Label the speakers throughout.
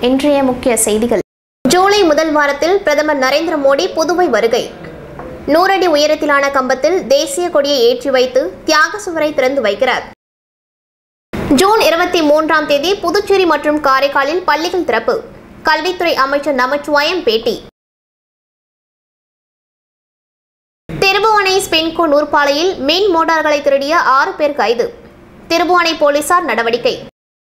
Speaker 1: இன்றைய முக்கிய செய்திகள் ஜூலை முதல் வாரத்தில் பிரதமர் நரேந்திர மோடி புதுவை வருகை நூறடி உயரத்திலான கம்பத்தில் தேசிய கொடியை ஏற்றி வைத்து தியாக சுவரை திறந்து வைக்கிறார் ஜூன் இருபத்தி மூன்றாம் தேதி புதுச்சேரி மற்றும் காரைக்காலில் பள்ளிகள் திறப்பு கல்வித்துறை அமைச்சர் நமச்சிவாயம் பேட்டி திருபுவனை ஸ்பின்கோ நூற்பாலையில் மின் மோட்டார்களை திருடிய ஆறு பேர் கைது திருபுவனை போலீசார் நடவடிக்கை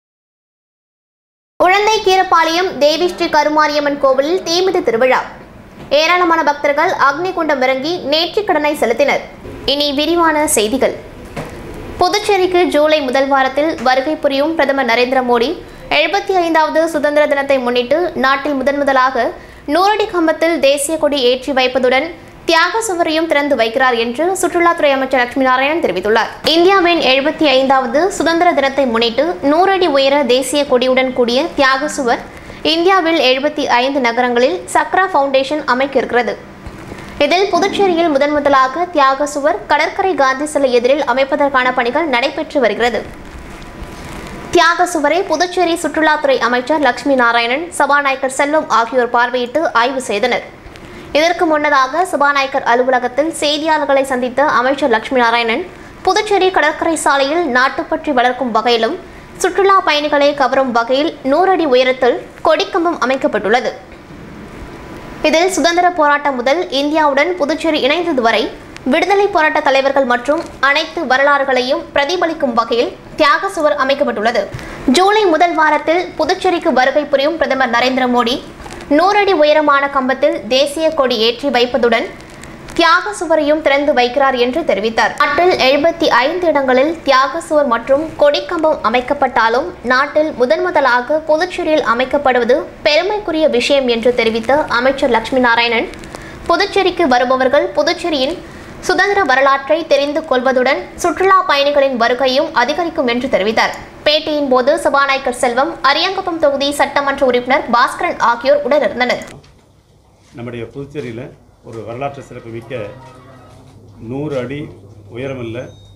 Speaker 1: உழந்தை கீரப்பாளையம் தேவி ஸ்ரீ கருமாரியம்மன் கோவிலில் தீமிதி திருவிழா ஏராளமான பக்தர்கள் அக்னி குண்டம் இறங்கி நேர்த்திக்கடனை செலுத்தினர் இனி விரிவான செய்திகள் புதுச்சேரிக்கு ஜூலை முதல் வாரத்தில் வருகை புரியும் பிரதமர் நரேந்திர மோடி எழுபத்தி ஐந்தாவது சுதந்திர தினத்தை முன்னிட்டு நாட்டில் முதன் முதலாக நூறடி கம்பத்தில் தேசிய கொடி ஏற்றி வைப்பதுடன் தியாக சுவரையும் திறந்து வைக்கிறார் என்று சுற்றுலாத்துறை அமைச்சர் லட்சுமி நாராயணன் தெரிவித்துள்ளார் இந்தியாவின் எழுபத்தி ஐந்தாவது சுதந்திர தினத்தை முன்னிட்டு நூறடி உயர தேசிய கொடியுடன் கூடிய தியாக சுவர் இந்தியாவில் எழுபத்தி ஐந்து நகரங்களில் சக்ரா ஃபவுண்டேஷன் அமைக்க இருக்கிறது இதில் புதுச்சேரியில் முதன் முதலாக தியாக சுவர் கடற்கரை காந்தி சிலை எதிரில் அமைப்பதற்கான பணிகள் நடைபெற்று வருகிறது தியாக சுவரை புதுச்சேரி சுற்றுலாத்துறை அமைச்சர் லட்சுமி நாராயணன் சபாநாயகர் செல்வம் ஆகியோர் பார்வையிட்டு ஆய்வு செய்தனர் இதற்கு முன்னதாக சபாநாயகர் அலுவலகத்தில் செய்தியாளர்களை சந்தித்த அமைச்சர் லட்சுமி நாராயணன் புதுச்சேரி கடற்கரை சாலையில் நாட்டுப்பற்றி வளர்க்கும் வகையிலும் சுற்றுலா பயணிகளை கவரும் வகையில் நூறடி உயரத்தில் கொடிக்கம்பம் அமைக்கப்பட்டுள்ளது இதில் சுதந்திர போராட்டம் முதல் இந்தியாவுடன் புதுச்சேரி இணைந்தது வரை விடுதலை போராட்ட தலைவர்கள் மற்றும் அனைத்து வரலாறுகளையும் பிரதிபலிக்கும் வகையில் தியாக சுவர் அமைக்கப்பட்டுள்ளது ஜூலை முதல் வாரத்தில் புதுச்சேரிக்கு வருகை புரியும் பிரதமர் நரேந்திர மோடி நூறடி உயரமான கம்பத்தில் தேசிய கொடி ஏற்றி வைப்பதுடன் தியாக சுவரையும் திறந்து வைக்கிறார் என்று தெரிவித்தார் நாட்டில் எழுபத்தி ஐந்து இடங்களில் தியாக சுவர் மற்றும் கொடிக்கம்பம் அமைக்கப்பட்டாலும் நாட்டில் முதன் முதலாக புதுச்சேரியில் அமைக்கப்படுவது பெருமைக்குரிய விஷயம் என்று தெரிவித்த அமைச்சர் லட்சுமி நாராயணன் புதுச்சேரிக்கு வருபவர்கள் புதுச்சேரியின் சுதந்திர வரலாற்றை தெரிந்து கொள்வதுடன் சுற்றுலா பயணிகளின் வருகையும் அதிகரிக்கும் என்று தெரிவித்தார் பேட்டியின் போது சபாநாயகர் செல்வம் அரியங்குப்பம் தொகுதி சட்டமன்ற உறுப்பினர் பாஸ்கரன் ஆகியோர் உடனிருந்தனர்
Speaker 2: நம்முடைய புதுச்சேரியில் ஒரு வரலாற்று சிறப்பு மிக்க நூறு அடி உயரமுள்ள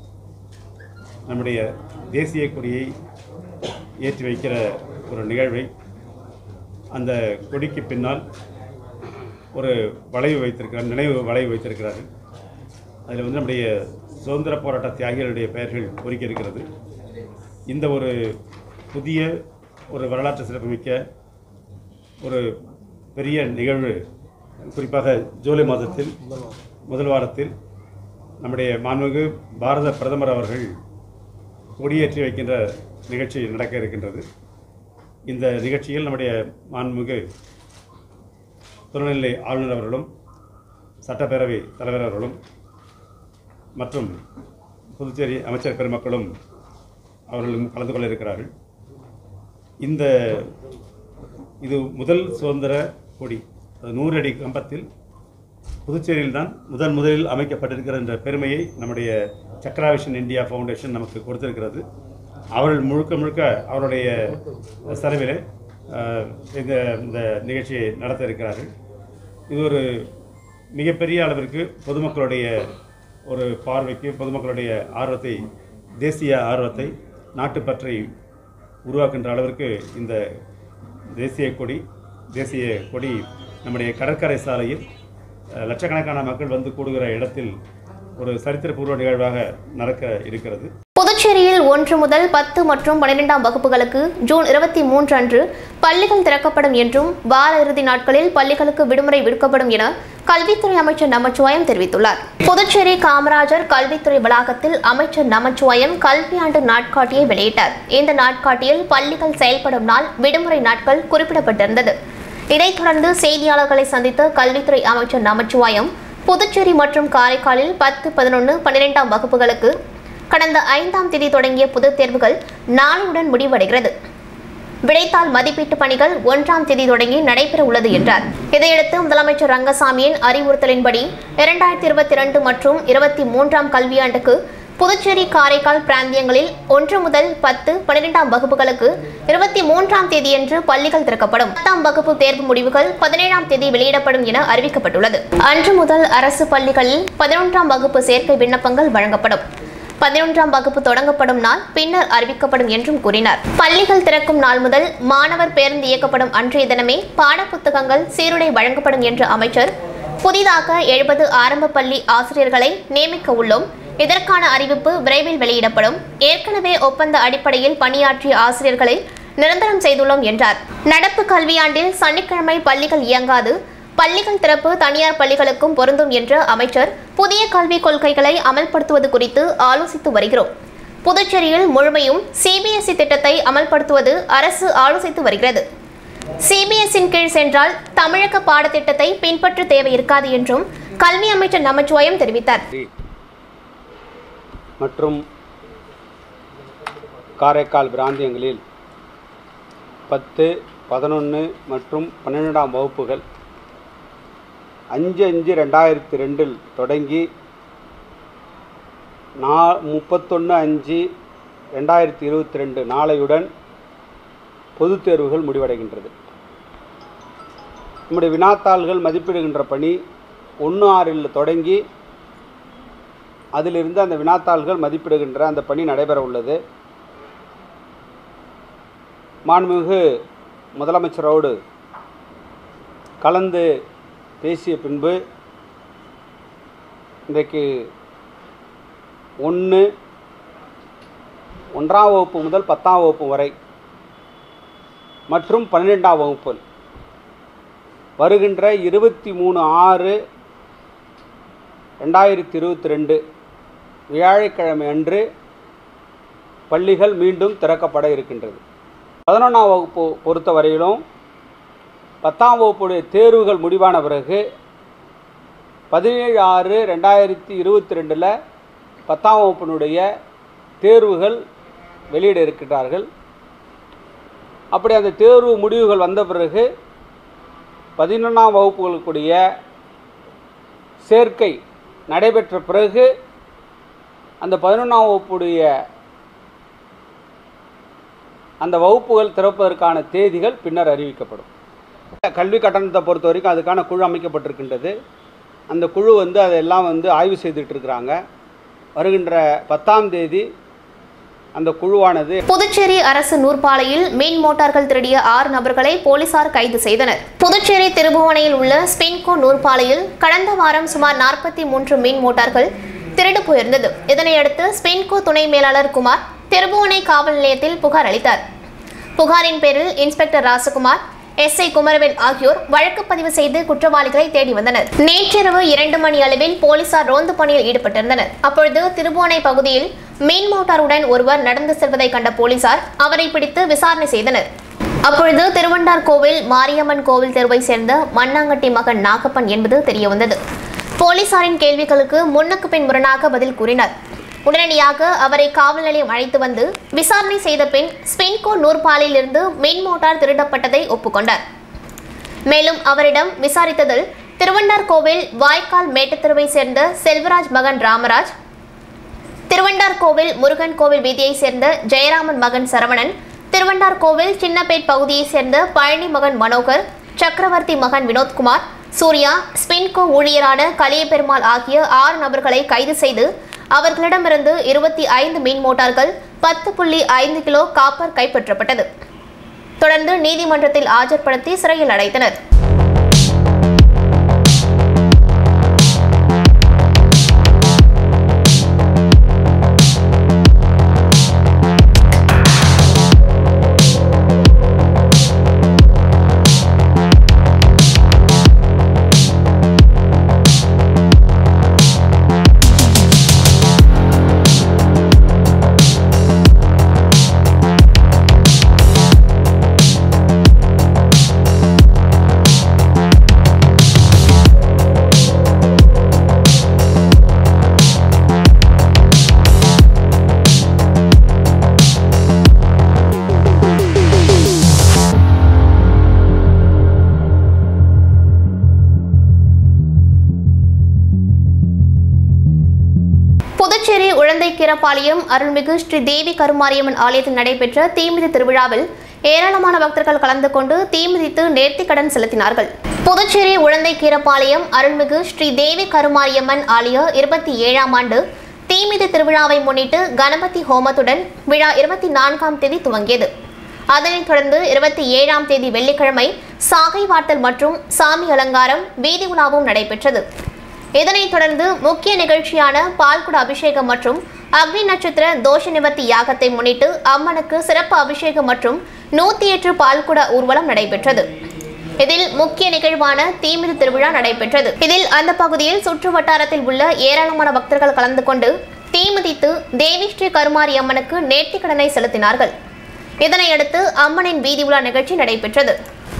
Speaker 2: நம்முடைய தேசிய கொடியை ஏற்றி வைக்கிற ஒரு நிகழ்வை அந்த கொடிக்கு பின்னால் ஒரு வளைவு வைத்திருக்கிறார் நினைவு வளைவு வைத்திருக்கிறார்கள் அதில் வந்து நம்முடைய சுதந்திர போராட்ட தியாகிகளுடைய பெயர்கள் பொறிக்க இருக்கிறது இந்த ஒரு புதிய ஒரு வரலாற்று சிறப்புமிக்க ஒரு பெரிய நிகழ்வு குறிப்பாக ஜூலை மாதத்தில் முதல் வாரத்தில் நம்முடைய மாண்புமிகு பாரத பிரதமர் அவர்கள் கொடியேற்றி வைக்கின்ற நிகழ்ச்சி நடக்க இருக்கின்றது இந்த நிகழ்ச்சியில் நம்முடைய மாண்புமிகு துணைநிலை ஆளுநர் அவர்களும் சட்டப்பேரவை தலைவர் அவர்களும் மற்றும் புதுச்சேரி அமைச்சர் பெருமக்களும் அவர்களும் கலந்து கொள்ள இருக்கிறார்கள் இந்த இது முதல் சுதந்திர கொடி அது நூறு அடி கம்பத்தில் புதுச்சேரியில் தான் முதன் முதலில் அமைக்கப்பட்டிருக்கிற என்ற பெருமையை நம்முடைய சக்ராவிஷன் இந்தியா ஃபவுண்டேஷன் நமக்கு கொடுத்திருக்கிறது அவர்கள் முழுக்க முழுக்க அவருடைய செலவிலே அஹ், இந்த இந்த நிகழ்ச்சியை நடத்த இருக்கிறார்கள் இது ஒரு மிகப்பெரிய அளவிற்கு பொதுமக்களுடைய ஒரு பார்வைக்கு பொதுமக்களுடைய ஆர்வத்தை தேசிய ஆர்வத்தை நாட்டுப்பற்றை உருவாக்கின்ற அளவிற்கு இந்த தேசிய கொடி தேசிய கொடி நம்முடைய கடற்கரை சாலையில் அஹ், லட்சக்கணக்கான மக்கள் வந்து கூடுகிற இடத்தில் ஒரு சரித்திரபூர்வ நிகழ்வாக நடக்க இருக்கிறது
Speaker 1: புதுச்சேரியில் ஒன்று முதல் பத்து மற்றும் பன்னிரெண்டாம் வகுப்புகளுக்கு ஜூன் இருபத்தி மூன்று அன்று பள்ளிகள் திறக்கப்படும் என்றும் வார இறுதி நாட்களில் பள்ளிகளுக்கு விடுமுறை விடுக்கப்படும் என கல்வித்துறை அமைச்சர் நமச்சிவாயம் தெரிவித்துள்ளார் புதுச்சேரி காமராஜர் கல்வித்துறை வளாகத்தில் அமைச்சர் நமச்சிவாயம் கல்வியாண்டு நாட்காட்டியை வெளியிட்டார் இந்த நாட்காட்டியில் பள்ளிகள் செயல்படும் நாள் விடுமுறை நாட்கள் குறிப்பிடப்பட்டிருந்தது இதைத் தொடர்ந்து செய்தியாளர்களை சந்தித்த கல்வித்துறை அமைச்சர் நமச்சிவாயம் புதுச்சேரி மற்றும் காரைக்காலில் பத்து பதினொன்று பன்னிரெண்டாம் வகுப்புகளுக்கு கடந்த ஐந்தாம் தேதி தொடங்கிய பொதுத் தேர்வுகள் நாளையுடன் முடிவடைகிறது விடைத்தாள் மதிப்பீட்டு பணிகள் ஒன்றாம் தேதி தொடங்கி நடைபெற உள்ளது என்றார் இதையடுத்து முதலமைச்சர் ரங்கசாமியின் அறிவுறுத்தலின்படி இரண்டாயிரத்தி இருபத்தி இரண்டு மற்றும் இருபத்தி மூன்றாம் கல்வியாண்டுக்கு புதுச்சேரி காரைக்கால் பிராந்தியங்களில் ஒன்று முதல் பத்து பன்னிரெண்டாம் வகுப்புகளுக்கு இருபத்தி மூன்றாம் தேதியன்று பள்ளிகள் திறக்கப்படும் பத்தாம் வகுப்பு தேர்வு முடிவுகள் பதினேழாம் தேதி வெளியிடப்படும் என அறிவிக்கப்பட்டுள்ளது அன்று முதல் அரசு பள்ளிகளில் பதினொன்றாம் வகுப்பு சேர்க்கை விண்ணப்பங்கள் வழங்கப்படும் பதினொன்றாம் வகுப்பு தொடங்கப்படும் நாள் பின்னர் அறிவிக்கப்படும் என்றும் கூறினார் பள்ளிகள் திறக்கும் நாள் முதல் மாணவர் பேருந்து இயக்கப்படும் அன்றைய தினமே பாடப்புத்தகங்கள் சீருடை வழங்கப்படும் என்ற அமைச்சர் புதிதாக எழுபது ஆரம்ப பள்ளி ஆசிரியர்களை நியமிக்க உள்ளோம் இதற்கான அறிவிப்பு விரைவில் வெளியிடப்படும் ஏற்கனவே ஒப்பந்த அடிப்படையில் பணியாற்றிய ஆசிரியர்களை நிரந்தரம் செய்துள்ளோம் என்றார் நடப்பு கல்வியாண்டில் சனிக்கிழமை பள்ளிகள் இயங்காது பள்ளிகள் திறப்பு தனியார் பள்ளிகளுக்கும் பொருந்தும் என்ற அமைச்சர் புதிய கல்விக் கொள்கைகளை அமல்படுத்துவது குறித்து ஆலோசித்து வருகிறோம் புதுச்சேரியில் முழுமையும் சிபிஎஸ்இ திட்டத்தை அமல்படுத்துவது அரசு ஆலோசித்து வருகிறது சிபிஎஸ்இன் கீழ் சென்றால் தமிழக பாடத்திட்டத்தை பின்பற்ற தேவை இருக்காது என்றும் கல்வி அமைச்சர் நமச்சிவாயம் தெரிவித்தார்
Speaker 3: மற்றும் காரைக்கால் பிராந்தியங்களில் பத்து பதினொன்று மற்றும் பன்னிரெண்டாம் வகுப்புகள் அஞ்சு அஞ்சு ரெண்டாயிரத்தி ரெண்டில் தொடங்கி நா முப்பத்தொன்று அஞ்சு ரெண்டாயிரத்தி இருபத்தி ரெண்டு நாளையுடன் பொதுத் தேர்வுகள் முடிவடைகின்றது நம்முடைய வினாத்தாள்கள் மதிப்பிடுகின்ற பணி ஒன்று ஆறில் தொடங்கி அதிலிருந்து அந்த வினாத்தாள்கள் மதிப்பிடுகின்ற அந்த பணி நடைபெற உள்ளது மாண்புமிகு முதலமைச்சரோடு கலந்து பேசிய பின்பு இன்றைக்கு ஒன்று ஒன்றாம் வகுப்பு முதல் பத்தாம் வகுப்பு வரை மற்றும் பன்னிரெண்டாம் வகுப்பு வருகின்ற இருபத்தி மூணு ஆறு ரெண்டாயிரத்தி இருபத்தி ரெண்டு வியாழக்கிழமை அன்று பள்ளிகள் மீண்டும் திறக்கப்பட இருக்கின்றது பதினொன்றாம் வகுப்பு பொறுத்தவரையிலும் பத்தாம் வகுப்புடைய தேர்வுகள் முடிவான பிறகு பதினேழு ஆறு ரெண்டாயிரத்தி இருபத்தி ரெண்டில் பத்தாம் வகுப்பினுடைய தேர்வுகள் வெளியிட இருக்கின்றார்கள் அப்படி அந்த தேர்வு முடிவுகள் வந்த பிறகு பதினொன்றாம் வகுப்புகளுக்குடைய சேர்க்கை நடைபெற்ற பிறகு அந்த பதினொன்றாம் வகுப்புடைய அந்த வகுப்புகள் திறப்பதற்கான தேதிகள் பின்னர் அறிவிக்கப்படும் கல்வி கட்டணத்தை பொறுத்த வரைக்கும் அதுக்கான குழு அமைக்கப்பட்டிருக்கின்றது அந்த குழு வந்து அதெல்லாம் வந்து ஆய்வு செய்துட்டு இருக்கிறாங்க வருகின்ற பத்தாம் தேதி அந்த குழுவானது
Speaker 1: புதுச்சேரி அரசு நூற்பாலையில் மின் மோட்டார்கள் திருடிய ஆறு நபர்களை போலீசார் கைது செய்தனர் புதுச்சேரி திருபுவனையில் உள்ள ஸ்பின்கோ நூற்பாலையில் கடந்த வாரம் சுமார் நாற்பத்தி மூன்று மின் மோட்டார்கள் திருடு போயிருந்தது இதனையடுத்து ஸ்பின்கோ துணை மேலாளர் குமார் திருபுவனை காவல் நிலையத்தில் புகார் அளித்தார் புகாரின் பேரில் இன்ஸ்பெக்டர் ராசகுமார் எஸ்ஐ குமரவேல் ஆகியோர் வழக்கு பதிவு செய்து குற்றவாளிகளை தேடி வந்தனர் நேற்றிரவு இரண்டு மணி அளவில் போலீசார் ரோந்து பணியில் ஈடுபட்டிருந்தனர் அப்பொழுது திருபுவனை பகுதியில் மீன் மோட்டாருடன் ஒருவர் நடந்து செல்வதை கண்ட போலீசார் அவரை பிடித்து விசாரணை செய்தனர் அப்பொழுது திருவண்டார் கோவில் மாரியம்மன் கோவில் தெருவை சேர்ந்த மண்ணாங்கட்டி மகன் நாகப்பன் என்பது தெரியவந்தது போலீசாரின் கேள்விகளுக்கு முன்னுக்கு பின் முரணாக பதில் கூறினார் உடனடியாக அவரை காவல் நிலையம் அழைத்து வந்து விசாரணை செய்த பின் ஸ்பின்கோ நூற்பாலில் இருந்து மின் மோட்டார் திருடப்பட்டதை ஒப்புக்கொண்டார் மேலும் அவரிடம் விசாரித்ததில் திருவண்டார் கோவில் வாய்க்கால் மேட்டுத்தெருவை சேர்ந்த செல்வராஜ் மகன் ராமராஜ் திருவண்டார் கோவில் முருகன் கோவில் வீதியைச் சேர்ந்த ஜெயராமன் மகன் சரவணன் திருவண்டார் கோவில் சின்னப்பேட் பகுதியைச் சேர்ந்த பழனி மகன் மனோகர் சக்கரவர்த்தி மகன் வினோத்குமார் சூர்யா ஸ்பின்கோ ஊழியரான கலியபெருமாள் ஆகிய ஆறு நபர்களை கைது செய்து அவர்களிடமிருந்து இருபத்தி ஐந்து மீன் மோட்டார்கள் பத்து புள்ளி ஐந்து கிலோ காப்பர் கைப்பற்றப்பட்டது தொடர்ந்து நீதிமன்றத்தில் ஆஜர்படுத்தி சிறையில் அடைத்தனர் புதுச்சேரி உழந்தைக்கீரப்பாளையம் அருள்மிகு ஸ்ரீ தேவி கருமாரியம்மன் ஆலயத்தில் நடைபெற்ற தீமிதி திருவிழாவில் ஏராளமான பக்தர்கள் கலந்து கொண்டு தீமிதித்து நேர்த்திக்கடன் செலுத்தினார்கள் புதுச்சேரி உழந்தைக்கீரப்பாளையம் அருள்மிகு ஸ்ரீ தேவி கருமாரியம்மன் ஆலய இருபத்தி ஏழாம் ஆண்டு தீமிதி திருவிழாவை முன்னிட்டு கணபதி ஹோமத்துடன் விழா இருபத்தி நான்காம் தேதி துவங்கியது அதனைத் தொடர்ந்து இருபத்தி ஏழாம் தேதி வெள்ளிக்கிழமை சாகை வாட்டல் மற்றும் சாமி அலங்காரம் வீதி உலாவும் நடைபெற்றது இதனைத் தொடர்ந்து முக்கிய நிகழ்ச்சியான பால்குட அபிஷேகம் மற்றும் அக்னி நட்சத்திர தோஷ நிவர்த்தி யாகத்தை முன்னிட்டு அம்மனுக்கு சிறப்பு அபிஷேகம் மற்றும் நூத்தி எட்டு பால்குட ஊர்வலம் நடைபெற்றது இதில் முக்கிய நிகழ்வான தீமிதி திருவிழா நடைபெற்றது இதில் அந்த பகுதியில் சுற்று வட்டாரத்தில் உள்ள ஏராளமான பக்தர்கள் கலந்து கொண்டு தீமிதித்து தேவி ஸ்ரீ கருமாரி அம்மனுக்கு நேர்த்திக்கடனை செலுத்தினார்கள் இதனையடுத்து அம்மனின் வீதி உலா நிகழ்ச்சி நடைபெற்றது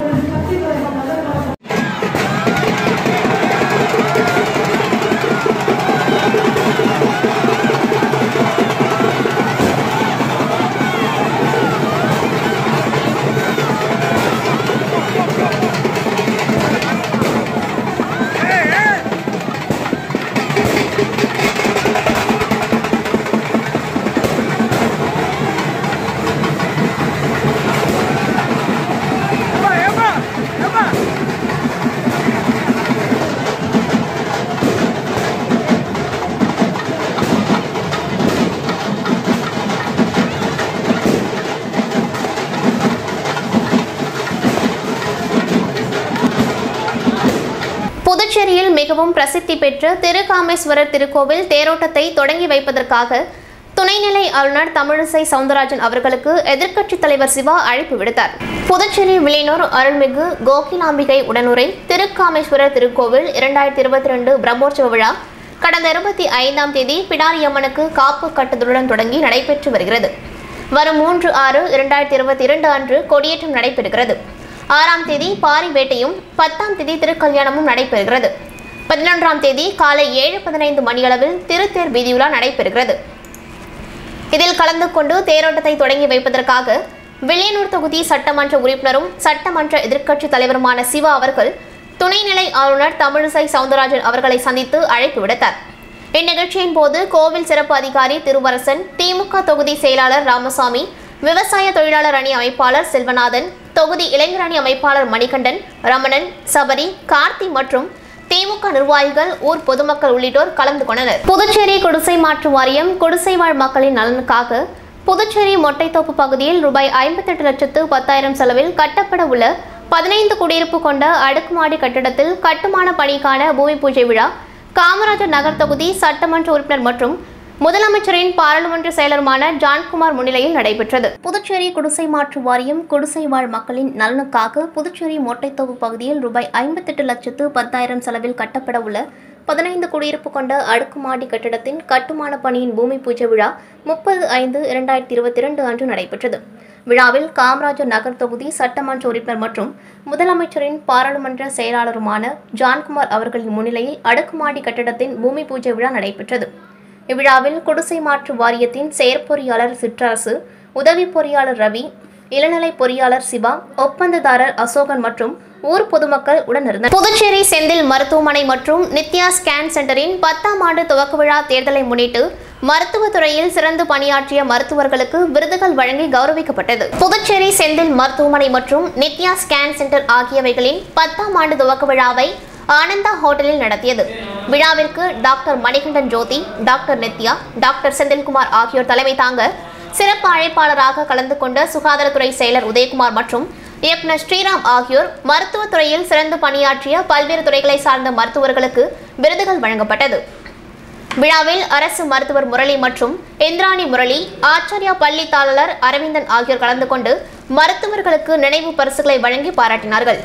Speaker 1: புதுச்சேரியில் மிகவும் பிரசித்தி பெற்ற திருகாமேஸ்வரர் திருக்கோவில் தேரோட்டத்தை தொடங்கி வைப்பதற்காக துணைநிலை ஆளுநர் தமிழிசை சவுந்தரராஜன் அவர்களுக்கு எதிர்க்கட்சித் தலைவர் சிவா அழைப்பு விடுத்தார் புதுச்சேரி வில்லியனூர் அருள்மிகு கோகிலாம்பிகை உடனுரை திருக்காமேஸ்வரர் திருக்கோவில் இரண்டாயிரத்தி இருபத்தி ரெண்டு பிரம்மோற்சவ விழா கடந்த இருபத்தி ஐந்தாம் தேதி பிடாரியம்மனுக்கு காப்பு கட்டுதலுடன் தொடங்கி நடைபெற்று வருகிறது வரும் மூன்று ஆறு இரண்டாயிரத்தி இருபத்தி இரண்டு அன்று கொடியேற்றம் நடைபெறுகிறது ஆறாம் தேதி பாரி வேட்டையும் பத்தாம் தேதி திருக்கல்யாணமும் நடைபெறுகிறது பதினொன்றாம் தேதி காலை ஏழு பதினைந்து மணியளவில் திருத்தேர் வீதியுலா நடைபெறுகிறது இதில் கலந்து கொண்டு தேரோட்டத்தை தொடங்கி வைப்பதற்காக வில்லியனூர் தொகுதி சட்டமன்ற உறுப்பினரும் சட்டமன்ற எதிர்க்கட்சித் தலைவருமான சிவா அவர்கள் துணைநிலை ஆளுநர் தமிழிசை சவுந்தரராஜன் அவர்களை சந்தித்து அழைப்பு விடுத்தார் இந்நிகழ்ச்சியின் போது கோவில் சிறப்பு அதிகாரி திருவரசன் திமுக தொகுதி செயலாளர் ராமசாமி விவசாய தொழிலாளர் அணி அமைப்பாளர் செல்வநாதன் தொகுதி இளைஞர் அணி அமைப்பாளர் மணிகண்டன் ரமணன் சபரி கார்த்தி மற்றும் திமுக நிர்வாகிகள் ஊர் பொதுமக்கள் உள்ளிட்டோர் கலந்து கொண்டனர் புதுச்சேரி குடிசை மாற்று வாரியம் குடிசை வாழ் மக்களின் நலனுக்காக புதுச்சேரி மொட்டைத்தோப்பு பகுதியில் ரூபாய் ஐம்பத்தெட்டு லட்சத்து பத்தாயிரம் செலவில் கட்டப்பட உள்ள பதினைந்து குடியிருப்பு கொண்ட அடுக்குமாடி கட்டிடத்தில் கட்டுமான பணிக்கான பூமி பூஜை விழா காமராஜர் நகர் தொகுதி சட்டமன்ற உறுப்பினர் மற்றும் முதலமைச்சரின் பாராளுமன்ற செயலருமான ஜான்குமார் முன்னிலையில் நடைபெற்றது புதுச்சேரி குடிசை மாற்று வாரியம் குடிசை வாழ் மக்களின் நலனுக்காக புதுச்சேரி மொட்டைத்தோப்பு பகுதியில் ரூபாய் ஐம்பத்தெட்டு லட்சத்து பத்தாயிரம் செலவில் கட்டப்பட உள்ள பதினைந்து குடியிருப்பு கொண்ட அடுக்குமாடி கட்டிடத்தின் கட்டுமான பணியின் பூமி பூஜை விழா முப்பது ஐந்து இரண்டாயிரத்தி இருபத்தி இரண்டு அன்று நடைபெற்றது விழாவில் காமராஜர் நகர் தொகுதி சட்டமன்ற உறுப்பினர் மற்றும் முதலமைச்சரின் பாராளுமன்ற செயலாளருமான ஜான்குமார் அவர்களின் முன்னிலையில் அடுக்குமாடி கட்டிடத்தின் பூமி பூஜை விழா நடைபெற்றது இவ்விழாவில் குடிசை மாற்று வாரியத்தின் செயற்பொறியாளர் சிற்றரசு உதவி பொறியாளர் ரவி இளநிலை பொறியாளர் சிவா ஒப்பந்ததாரர் அசோகன் மற்றும் ஊர் பொதுமக்கள் உடனிருந்தனர் புதுச்சேரி செந்தில் மருத்துவமனை மற்றும் நித்யா ஸ்கேன் சென்டரின் பத்தாம் ஆண்டு துவக்க விழா தேர்தலை முன்னிட்டு மருத்துவத் துறையில் சிறந்து பணியாற்றிய மருத்துவர்களுக்கு விருதுகள் வழங்கி கௌரவிக்கப்பட்டது புதுச்சேரி செந்தில் மருத்துவமனை மற்றும் நித்யா ஸ்கேன் சென்டர் ஆகியவைகளின் பத்தாம் ஆண்டு துவக்க விழாவை ஆனந்தா ஹோட்டலில் நடத்தியது விழாவிற்கு doctor Manikandan Jothi doctor Nithya doctor Senthilkumar ஆகியோர் தலைமை தாங்க சிறப்பு அழைப்பாளராக கலந்து கொண்ட சுகாதாரத்துறை செயலர் உதயகுமார் மற்றும் இயக்குனர் ஸ்ரீராம் ஆகியோர் மருத்துவத் துறையில் சிறந்து பணியாற்றிய பல்வேறு துறைகளை சார்ந்த மருத்துவர்களுக்கு விருதுகள் வழங்கப்பட்டது விழாவில் அரசு மருத்துவர் முரளி மற்றும் இந்திராணி முரளி ஆச்சாரியா பள்ளி தாளர் அரவிந்தன் ஆகியோர் கலந்து கொண்டு மருத்துவர்களுக்கு நினைவு பரிசுகளை வழங்கி பாராட்டினார்கள்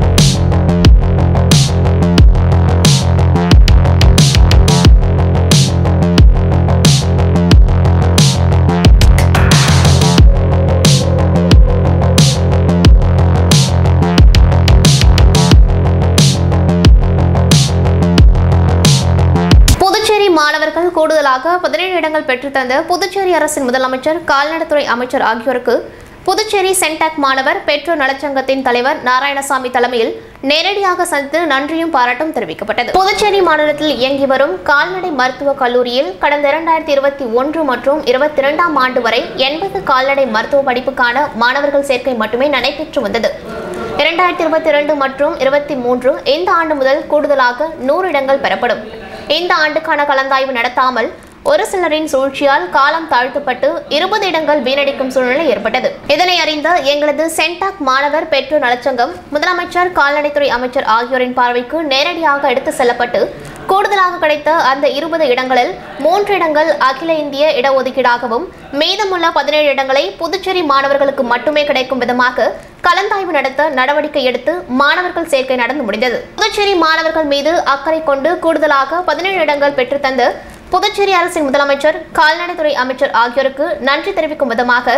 Speaker 1: புதுச்சேரி மாணவர்கள் கூடுதலாக பதினேழு இடங்கள் பெற்றுத்தந்த புதுச்சேரி அரசின் முதலமைச்சர் கால்நடைத்துறை அமைச்சர் ஆகியோருக்கு புதுச்சேரி சென்டாக் மாணவர் பெற்றோர் நலச்சங்கத்தின் தலைவர் நாராயணசாமி தலைமையில் நேரடியாக சந்தித்து நன்றியும் பாராட்டும் தெரிவிக்கப்பட்டது புதுச்சேரி மாநிலத்தில் இயங்கி வரும் கால்நடை மருத்துவக் கல்லூரியில் கடந்த இரண்டாயிரத்தி இருபத்தி ஒன்று மற்றும் இருபத்தி இரண்டாம் ஆண்டு வரை எண்பது கால்நடை மருத்துவ படிப்புக்கான மாணவர்கள் சேர்க்கை மட்டுமே நடைபெற்று வந்தது இரண்டாயிரத்தி இருபத்தி இரண்டு மற்றும் இருபத்தி மூன்று இந்த ஆண்டு முதல் கூடுதலாக நூறு இடங்கள் பெறப்படும் இந்த ஆண்டுக்கான கலந்தாய்வு நடத்தாமல் ஒரு சிலரின் சூழ்ச்சியால் காலம் தாழ்த்தப்பட்டு இருபது இடங்கள் வீணடிக்கும் சூழ்நிலை ஏற்பட்டது இதனை அறிந்த எங்களது சென்டாக் மாணவர் பெற்றோர் நலச்சங்கம் முதலமைச்சர் கால்நடைத்துறை அமைச்சர் ஆகியோரின் பார்வைக்கு நேரடியாக எடுத்து செல்லப்பட்டு கூடுதலாக கிடைத்த அந்த இருபது இடங்களில் மூன்று இடங்கள் அகில இந்திய இடஒதுக்கீடாகவும் மீதமுள்ள பதினேழு இடங்களை புதுச்சேரி மாணவர்களுக்கு மட்டுமே கிடைக்கும் விதமாக கலந்தாய்வு நடத்த நடவடிக்கை எடுத்து மாணவர்கள் சேர்க்கை நடந்து முடிந்தது புதுச்சேரி மாணவர்கள் மீது அக்கறை கொண்டு கூடுதலாக பதினேழு இடங்கள் பெற்றுத்தந்து புதுச்சேரி அரசின் முதலமைச்சர் கால்நடைத்துறை அமைச்சர் ஆகியோருக்கு நன்றி தெரிவிக்கும் விதமாக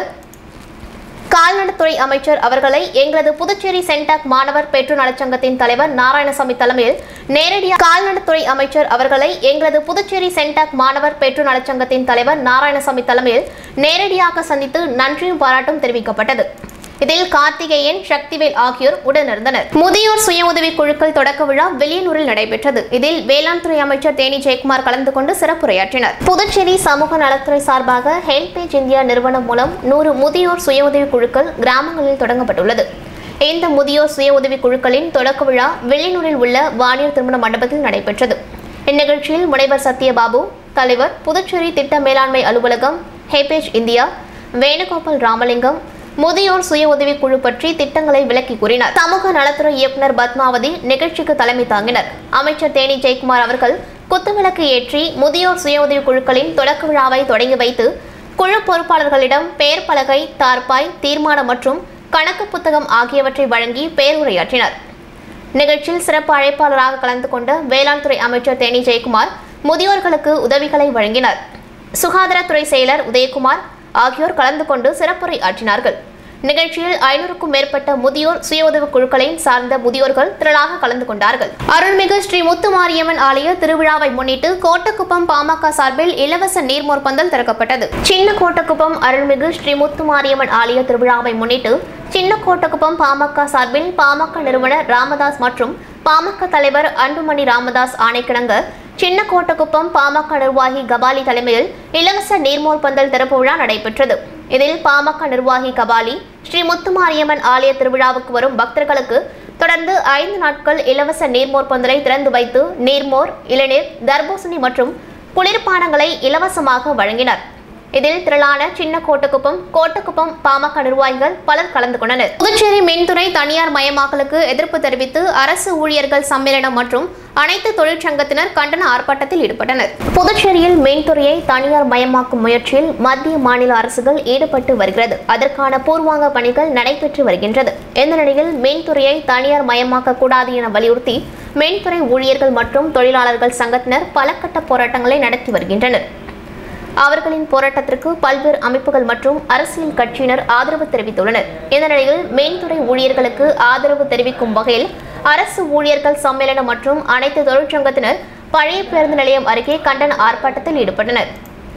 Speaker 1: கால்நடைத்துறை அமைச்சர் அவர்களை எங்களது புதுச்சேரி சென்டாக் மாணவர் பெற்றோர் நலச்சங்கத்தின் தலைவர் நாராயணசாமி தலைமையில் நேரடியாக கால்நடைத்துறை அமைச்சர் அவர்களை எங்களது புதுச்சேரி சென்டாக் மாணவர் பெற்றோர் நலச்சங்கத்தின் தலைவர் நாராயணசாமி தலைமையில் நேரடியாக சந்தித்து நன்றியும் பாராட்டும் தெரிவிக்கப்பட்டது இதில் கார்த்திகேயன் சக்திவேல் ஆகியோர் உடனிருந்தனர் முதியோர் சுய உதவி குழுக்கள் தொடக்க விழா வெளியனூரில் நடைபெற்றது இதில் வேளாண் துறை அமைச்சர் தேனி ஜெயக்குமார் கலந்து கொண்டு சிறப்புரையாற்றினார் புதுச்சேரி சமூக நலத்துறை சார்பாக ஹெல்பேஜ் இந்தியா நிறுவனம் மூலம் நூறு முதியோர் சுய உதவி குழுக்கள் கிராமங்களில் தொடங்கப்பட்டுள்ளது இந்த முதியோர் சுய உதவி குழுக்களின் தொடக்க விழா வெளியனூரில் உள்ள வாணியர் திருமண மண்டபத்தில் நடைபெற்றது இந்நிகழ்ச்சியில் முனைவர் சத்யபாபு தலைவர் புதுச்சேரி திட்ட மேலாண்மை அலுவலகம் ஹெபேஜ் இந்தியா வேணுகோபால் ராமலிங்கம் முதியோர் சுய உதவி குழு பற்றி திட்டங்களை விளக்கி கூறினார் சமூக நலத்துறை இயக்குனர் பத்மாவதி நிகழ்ச்சிக்கு தலைமை தாங்கினர் அமைச்சர் தேனி ஜெயக்குமார் அவர்கள் குத்துவிளக்கு ஏற்றி முதியோர் சுய உதவி குழுக்களின் தொடக்க விழாவை தொடங்கி வைத்து குழு பொறுப்பாளர்களிடம் பெயர் பலகை தார்பாய் தீர்மானம் மற்றும் கணக்கு புத்தகம் ஆகியவற்றை வழங்கி பேருரையாற்றினார் நிகழ்ச்சியில் சிறப்பு அழைப்பாளராக கலந்து கொண்ட வேளாண் துறை அமைச்சர் தேனி ஜெயக்குமார் முதியோர்களுக்கு உதவிகளை வழங்கினார் சுகாதாரத்துறை செயலர் உதயகுமார் ஆகியோர் கலந்து கொண்டு சிறப்புரை ஆற்றினார்கள் நிகழ்ச்சியில் ஐநூறுக்கும் மேற்பட்ட முதியோர் சுய உதவிக் குழுக்களை சார்ந்த முதியோர்கள் திரளாக கலந்து கொண்டார்கள் அருள்மிகு ஸ்ரீ முத்துமாரியம்மன் ஆலய திருவிழாவை முன்னிட்டு கோட்டக்குப்பம் பாமக சார்பில் இலவச நீர்மோர் பந்தல் திறக்கப்பட்டது சின்ன கோட்டக்குப்பம் அருள்மிகு ஸ்ரீ முத்துமாரியம்மன் ஆலய திருவிழாவை முன்னிட்டு சின்ன கோட்டக்குப்பம் பாமக சார்பில் பாமக நிறுவனர் ராமதாஸ் மற்றும் பாமக தலைவர் அன்புமணி ராமதாஸ் ஆணைக்கிணங்க சின்ன கோட்டக்குப்பம் பாமக நிர்வாகி கபாலி தலைமையில் இலவச நீர்மோர் பந்தல் திறப்பு விழா நடைபெற்றது இதில் பாமக நிர்வாகி கபாலி ஸ்ரீ முத்துமாரியம்மன் ஆலய திருவிழாவுக்கு வரும் பக்தர்களுக்கு தொடர்ந்து ஐந்து நாட்கள் இலவச நீர்மோர் பந்தலை திறந்து வைத்து நீர்மோர் இளநீர் தர்பூசணி மற்றும் குளிர்பானங்களை இலவசமாக வழங்கினர் இதில் திரளான சின்ன கோட்டக்குப்பம் கோட்டக்குப்பம் பாமக நிர்வாகிகள் பலர் கலந்து கொண்டனர் புதுச்சேரி மின்துறை தனியார் மயமாக்கலுக்கு எதிர்ப்பு தெரிவித்து அரசு ஊழியர்கள் சம்மேளனம் மற்றும் அனைத்து தொழிற்சங்கத்தினர் கண்டன ஆர்ப்பாட்டத்தில் ஈடுபட்டனர் புதுச்சேரியில் மின்துறையை தனியார் மயமாக்கும் முயற்சியில் மத்திய மாநில அரசுகள் ஈடுபட்டு வருகிறது அதற்கான பூர்வாங்க பணிகள் நடைபெற்று வருகின்றது இந்த நிலையில் மின்துறையை தனியார் மயமாக்க கூடாது என வலியுறுத்தி மின்துறை ஊழியர்கள் மற்றும் தொழிலாளர்கள் சங்கத்தினர் பல கட்ட போராட்டங்களை நடத்தி வருகின்றனர் அவர்களின் போராட்டத்திற்கு பல்வேறு அமைப்புகள் மற்றும் அரசியல் கட்சியினர் ஆதரவு தெரிவித்துள்ளனர் இந்த நிலையில் மின்துறை ஊழியர்களுக்கு ஆதரவு தெரிவிக்கும் வகையில் அரசு ஊழியர்கள் சம்மேளனம் மற்றும் அனைத்து தொழிற்சங்கத்தினர் பழைய பேருந்து நிலையம் அருகே கண்டன ஆர்ப்பாட்டத்தில் ஈடுபட்டனர்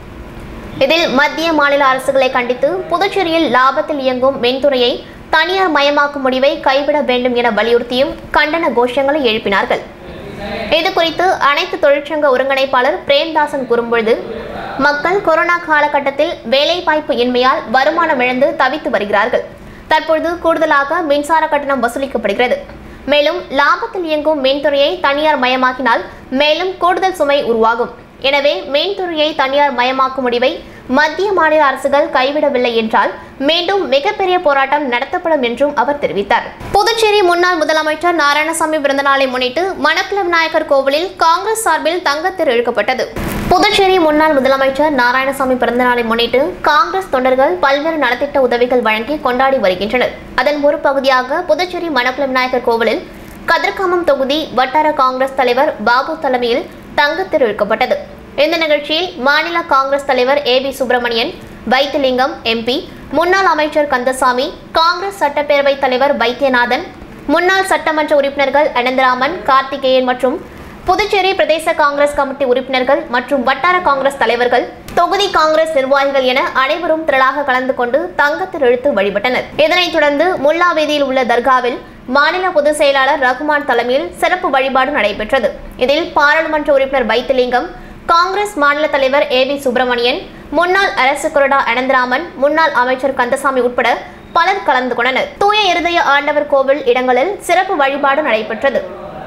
Speaker 1: இதில் மத்திய மாநில அரசுகளை கண்டித்து புதுச்சேரியில் லாபத்தில் இயங்கும் மின்துறையை தனியார் மயமாக்கும் முடிவை கைவிட வேண்டும் என வலியுறுத்தியும் கண்டன கோஷங்களை எழுப்பினார்கள் இது குறித்து அனைத்து தொழிற்சங்க ஒருங்கிணைப்பாளர் பிரேம்தாசன் கூறும்பொழுது மக்கள் கொரோனா காலகட்டத்தில் வேலைவாய்ப்பு இன்மையால் வருமானம் இழந்து தவித்து வருகிறார்கள் தற்பொழுது கூடுதலாக மின்சார கட்டணம் வசூலிக்கப்படுகிறது மேலும் லாபத்தில் இயங்கும் மின்துறையை தனியார் மயமாக்கினால் மேலும் கூடுதல் சுமை உருவாகும் எனவே மின்துறையை தனியார் மயமாக்கும் முடிவை மத்திய மாநில அரசுகள் கைவிடவில்லை என்றால் மீண்டும் மிகப்பெரிய போராட்டம் நடத்தப்படும் என்றும் அவர் தெரிவித்தார் புதுச்சேரி முன்னாள் முதலமைச்சர் நாராயணசாமி பிறந்தநாளை முன்னிட்டு மணக்குள விநாயகர் கோவிலில் காங்கிரஸ் சார்பில் தங்கத்தேர் இழுக்கப்பட்டது புதுச்சேரி முன்னாள் முதலமைச்சர் நாராயணசாமி பிறந்தநாளை முன்னிட்டு காங்கிரஸ் தொண்டர்கள் பல்வேறு நலத்திட்ட உதவிகள் வழங்கி கொண்டாடி வருகின்றனர் அதன் ஒரு பகுதியாக புதுச்சேரி மணக்குள விநாயகர் கோவிலில் கதிர்காமம் தொகுதி வட்டார காங்கிரஸ் தலைவர் பாபு தலைமையில் தங்கத்தேர் இழுக்கப்பட்டது இந்த நிகழ்ச்சியில் மாநில காங்கிரஸ் தலைவர் A P Subramanian Vaithilingam MP முன்னாள் அமைச்சர் கந்தசாமி காங்கிரஸ் சட்டப்பேரவைத் தலைவர் வைத்தியநாதன் முன்னாள் சட்டமன்ற உறுப்பினர்கள் அனந்தராமன் கார்த்திகேயன் மற்றும் புதுச்சேரி பிரதேச காங்கிரஸ் கமிட்டி உறுப்பினர்கள் மற்றும் வட்டார காங்கிரஸ் தலைவர்கள் தொகுதி காங்கிரஸ் நிர்வாகிகள் என அனைவரும் திரளாக கலந்து கொண்டு தங்கத்தில் இழுத்து வழிபட்டனர் இதனைத் தொடர்ந்து முல்லா வீதியில் உள்ள தர்காவில் மாநில பொதுச் செயலாளர் ரகுமான் தலைமையில் சிறப்பு வழிபாடு நடைபெற்றது இதில் பாராளுமன்ற உறுப்பினர் வைத்திலிங்கம் காங்கிரஸ் மாநில தலைவர் ஏ வி சுப்பிரமணியன் முன்னாள் அரசு கொறடா அனந்தராமன் முன்னாள் அமைச்சர் கந்தசாமி உட்பட பலர் கலந்து கொண்டனர் தூய இருதய ஆண்டவர் கோவில் இடங்களில் சிறப்பு வழிபாடு நடைபெற்றது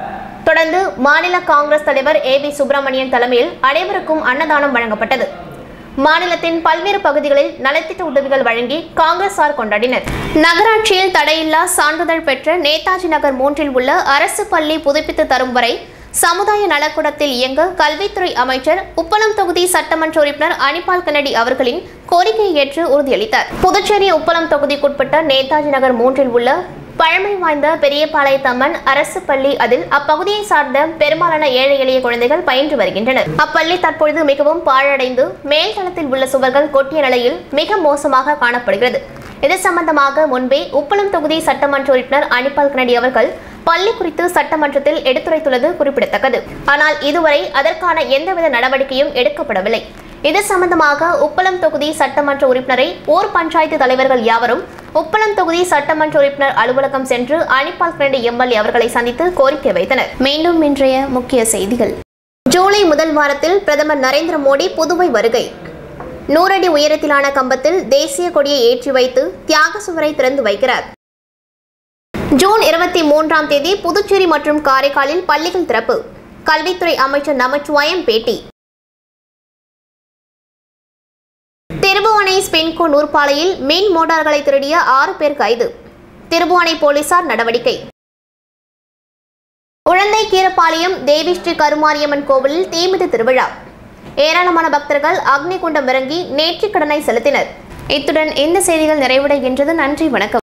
Speaker 1: தொடர்ந்து மாநில காங்கிரஸ் தலைவர் ஏ வி சுப்பிரமணியன் தலைமையில் அனைவருக்கும் அன்னதானம் வழங்கப்பட்டது மாநிலத்தின் பல்வேறு பகுதிகளில் நலத்திட்ட உதவிகள் வழங்கி காங்கிரசார் கொண்டாடினர் நகராட்சியில் தடையில்லா சான்றிதழ் பெற்ற நேதாஜி நகர் மூன்றில் உள்ள அரசு பள்ளி புதுப்பித்து தரும் வரை சமுதாய நலக்கூடத்தில் இயங்க கல்வித்துறை அமைச்சர் உப்பளம் தொகுதி சட்டமன்ற உறுப்பினர் அனிபால் கன்னடி அவர்களின் கோரிக்கையை ஏற்று உறுதியளித்தார் புதுச்சேரி உப்பளம் தொகுதிக்குட்பட்ட நேதாஜி நகர் மூன்றில் உள்ள பழமை வாய்ந்த பெரியபாளையத்தம்மன் அரசு பள்ளி அதில் அப்பகுதியை சார்ந்த பெரும்பாலான ஏழை எளிய குழந்தைகள் பயின்று வருகின்றனர் அப்பள்ளி தற்பொழுது மிகவும் பாழடைந்து மேல்தளத்தில் உள்ள சுவர்கள் கொட்டிய நிலையில் மிக மோசமாக காணப்படுகிறது இது சம்பந்தமாக முன்பே உப்பளம் தொகுதி சட்டமன்ற உறுப்பினர் அனிபால் கனடி அவர்கள் பள்ளி குறித்து சட்டமன்றத்தில் எடுத்துரைத்துள்ளது குறிப்பிடத்தக்கது ஆனால் இதுவரை அதற்கான எந்தவித நடவடிக்கையும் எடுக்கப்படவில்லை இது சம்பந்தமாக உப்பளம் தொகுதி சட்டமன்ற உறுப்பினரை ஊர் பஞ்சாயத்து தலைவர்கள் யாவரும் உப்பளம் தொகுதி சட்டமன்ற உறுப்பினர் அலுவலகம் சென்று அனிபால் கனடி எம்எல்ஏ அவர்களை சந்தித்து கோரிக்கை வைத்தனர் மீண்டும் இன்றைய முக்கிய செய்திகள் ஜூலை முதல் வாரத்தில் பிரதமர் நரேந்திர மோடி புதுவை வருகை நூறடி உயரத்திலான கம்பத்தில் தேசிய கொடியை ஏற்றி வைத்து தியாக சுவரை திறந்து வைக்கிறார் ஜூன் இருபத்தி மூன்றாம் தேதி புதுச்சேரி மற்றும் காரைக்காலில் பள்ளிகள் திறப்பு கல்வித்துறை அமைச்சர் நமச்சிவாயம் பேட்டி திருபுவனை ஸ்பின்கோ நூற்பாலையில் மின் மோட்டார்களை திருடிய ஆறு பேர் கைது திருபுவனை போலீசார் நடவடிக்கை உழந்தை கீரப்பாளையம் தேவி ஸ்ரீ கருமாரியம்மன் கோவிலில் தீமிதி திருவிழா ஏராளமான பக்தர்கள் அக்னி குண்டம் இறங்கி நேர்த்திக்கடனை செலுத்தினர் இத்துடன் இந்த செய்திகள் நிறைவடைகின்றது நன்றி வணக்கம்